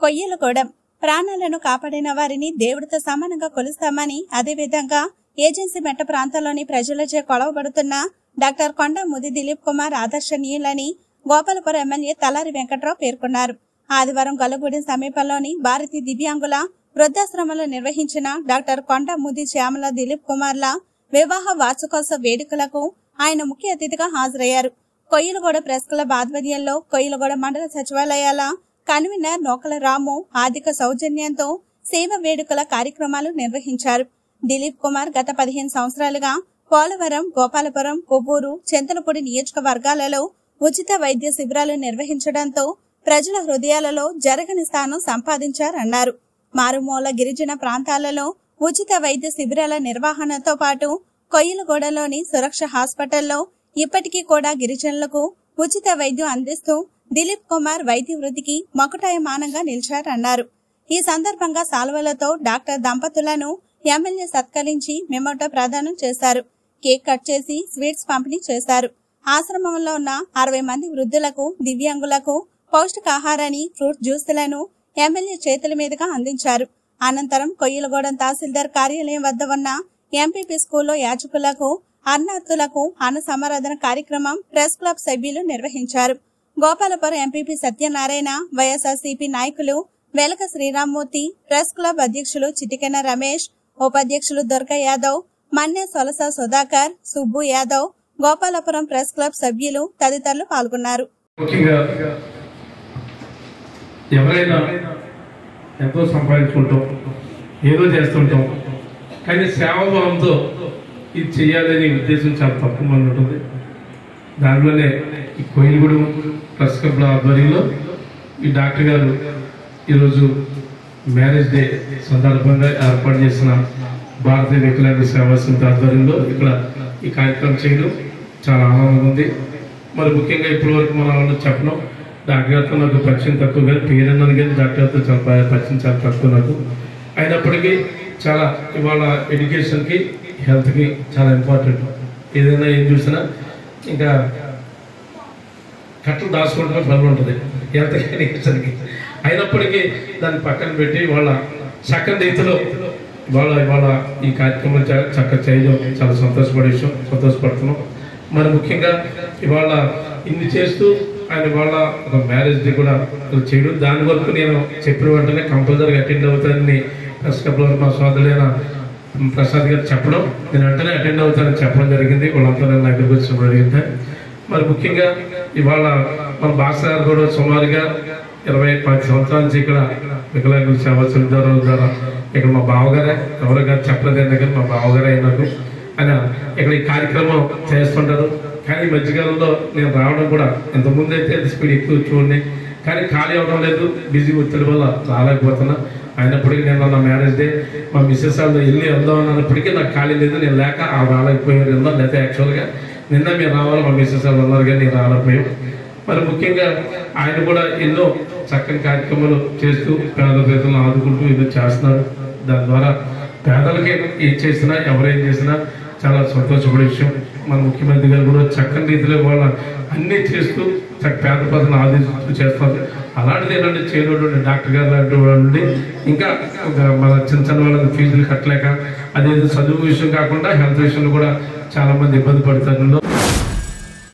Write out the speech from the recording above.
కొయ్యలగూడెం ప్రాణాలను కాపాడిన వారిని దేవుడితో సమానంగా కొలుస్తామని అదేవిధంగా ఏజెన్సీ మెట్ట ప్రాంతంలోని ప్రజలచే కొలవబడుతున్న డాక్టర్ కొండ ముది దిలీప్ కుమార్ ఆదర్శనీయులని గోపాలపురం ఎమ్మెల్యే తలారి వెంకట్రావు పేర్కొన్నారు ఆదివారం గొల్లగూడెం సమీపంలోని భారతీ దివ్యాంగుల వృద్ధాశ్రమంలో నిర్వహించిన డాక్టర్ కొండ ముది శ్యామల దిలీప్ కుమార్ల వివాహ వార్షికోత్సవ వేడుకలకు ఆయన ముఖ్య అతిథిగా హాజరయ్యారు కొయ్యలగూడ ప్రెస్ క్లబ్ ఆధ్వర్యంలో కొయ్యలగూడ మండల సచివాలయాల కన్వీనర్ నోకల రాము ఆర్థిక సౌజన్యంతో సేవ వేడుకల కార్యక్రమాలు నిర్వహించారు దిలీప్ కుమార్ గత పదిహేను సంవత్సరాలుగా పోలవరం గోపాలపురం కొవ్వూరు చింతలపూడి నియోజకవర్గాలలో ఉచిత వైద్య శిబిరాలు నిర్వహించడంతో ప్రజల హృదయాలలో జరగని స్థానం సంపాదించారన్నారు మారుమూల గిరిజన ప్రాంతాలలో ఉచిత వైద్య శిబిరాల నిర్వహణతో పాటు కొయ్యలగూడలోని సురక్ష హాస్పిటల్లో ఇప్పటికీ కూడా గిరిజనులకు ఉచిత వైద్యం అందిస్తూ దిలీప్ కుమార్ వైద్య వృద్ధికి మకుటాయమానంగా నిలిచారన్నారు ఈ సందర్భంగా సాల్వలతో డాక్టర్ దంపతులను ఎమ్మెల్యే సత్కరించి మెమోటో ప్రదానం చేశారు కేక్ కట్ చేసి స్వీట్స్ పంపిణీ చేశారు ఆశ్రమంలో ఉన్న అరవై మంది వృద్ధులకు దివ్యాంగులకు పౌష్టికాహారాన్ని ఫ్రూట్ జ్యూసులను ఎమ్మెల్యే చేతుల మీదుగా అందించారు అనంతరం కొయ్యలగూడెం తహసీల్దార్ కార్యాలయం వద్ద ఉన్న ఎంపీపీ స్కూల్లో యాచకులకు అన్నార్థులకు అన్న సమారాధన కార్యక్రమం ప్రెస్ క్లబ్ సభ్యులు నిర్వహించారు గోపాలపురం ఎంపీపీ సత్యనారాయణ వైఎస్ఆర్సీపీ నాయకులు వెలక శ్రీరామ్మూర్తి ప్రెస్ క్లబ్ అధ్యక్షులు చిటికెన రమేష్ ఉపాధ్యక్షులు దుర్గ యాదవ్ మన్య సొలస సుధాకర్ సుబ్బు యాదవ్ గోపాలపురం ప్రెస్ క్లబ్ సభ్యులు తదితరులు పాల్గొన్నారు ముఖ్యంగా ఎవరైనా ఎంతో సంపాదించుకుంటాం ఏదో చేస్తుంటాం కానీ సేవాభావంతో ఇది చేయాలనే ఉద్దేశం చాలా తక్కువ మంది ఉంటుంది దాంట్లోనే ఈ కోయిలగూడెం ప్రెస్ క్లబ్ల ఆధ్వర్యంలో ఈ డాక్టర్ గారు ఈరోజు మ్యారేజ్ డే సందర్భంగా ఏర్పాటు చేసిన భారతీయ వికలాంగ సేవా సమితి ఆధ్వర్యంలో ఇక్కడ ఈ కార్యక్రమం చేయడం చాలా ఆనందంగా ఉంది మరి ముఖ్యంగా ఇప్పటి వరకు మన వాళ్ళు చెప్పడం డాక్టర్ గారితో నాకు పరిచయం తక్కువ కానీ పేరన్నది కానీ డాక్టర్ గారితో చాలా ప- పరిచయం చాలా తక్కువ నాకు అయినప్పటికీ చాలా ఇవాళ ఎడ్యుకేషన్కి హెల్త్కి చాలా ఇంపార్టెంట్ ఏదైనా ఏం చూసినా ఇంకా కట్టలు దాచుకోవడం పనులు ఉంటుంది ఎంత ఎడ్యుకేషన్కి అయినప్పటికీ దాన్ని పక్కన పెట్టి వాళ్ళ చక్కని రీతిలో ఇవాళ ఇవాళ ఈ కార్యక్రమం చ- చక్కగా చేయడం చాలా సంతోషపడే విషయం సంతోషపడుతున్నాం మరి ముఖ్యంగా ఇవాళ ఇన్ని చేస్తూ ఆయన ఇవాళ ఒక మ్యారేజ్ డే కూడా చేయడం దాని వరకు నేను చెప్పిన వెంటనే కంపల్సరీగా అటెండ్ అవుతానని ప్రెస్ క్లబ్లో మా సోదరుడైన ప్రసాద్ గారు చెప్పడం నేను వెంటనే అటెండ్ అవుతానని చెప్పడం జరిగింది వాళ్ళంతా నన్ను నా దగ్గరికి వచ్చి జరిగింది మరి ముఖ్యంగా ఇవాళ మన భాష గారు కూడా సుమారుగా ఇరవై పది సంవత్సరాల నుంచి ఇక్కడ వికలాంగుల సేవా సమితి ద్వారా ఇక్కడ మా బావగారే ఎవరు గారు చెప్పలేదు ఎందుకంటే మా బావగారే అయినారు ఆయన ఇక్కడ ఈ కార్యక్రమం చేస్తుంటారు కానీ ఈ మధ్యకాలంలో నేను రావడం కూడా ఇంతకుముందు అయితే స్పీడ్ ఎక్కువ చూడండి కానీ ఖాళీ అవ్వడం లేదు బిజీ ఒత్తిడి వల్ల రాలేకపోతున్నా అయినప్పటికీ నేను నా మ్యారేజ్ డే మా మిస్సెస్ వాళ్ళు వెళ్ళి వెళ్దాం అన్నప్పటికీ నాకు ఖాళీ లేదు నేను లేక ఆ రాలేకపోయాను వెళ్దాం లేకపోతే యాక్చువల్గా నిన్న మీరు రావాలి మా మిస్సెస్ వాళ్ళు ఉన్నారు కానీ నేను రాలేకపోయాం మరి ముఖ్యంగా ఆయన కూడా ఎన్నో చక్కని కార్యక్రమాలు చేస్తూ పేద పేదలను ఆదుకుంటూ ఏదో చేస్తున్నారు దాని ద్వారా పేదలకి ఏం చేసినా ఎవరేం చేసినా చాలా సంతోషపడే విషయం మన ముఖ్యమంత్రి గారు కూడా చక్కని రీతిలో వాళ్ళ అన్నీ చేస్తూ చక్క పేద ప్రజలను ఆదిస్తూ చేస్తారు అలాంటిది ఏంటంటే చేయనటువంటి డాక్టర్ గారు లాంటి వాళ్ళు ఇంకా ఒక మన చిన్న చిన్న వాళ్ళకి ఫీజులు కట్టలేక అదే చదువు విషయం కాకుండా హెల్త్ విషయంలో కూడా చాలా మంది ఇబ్బంది పడుతున్నారు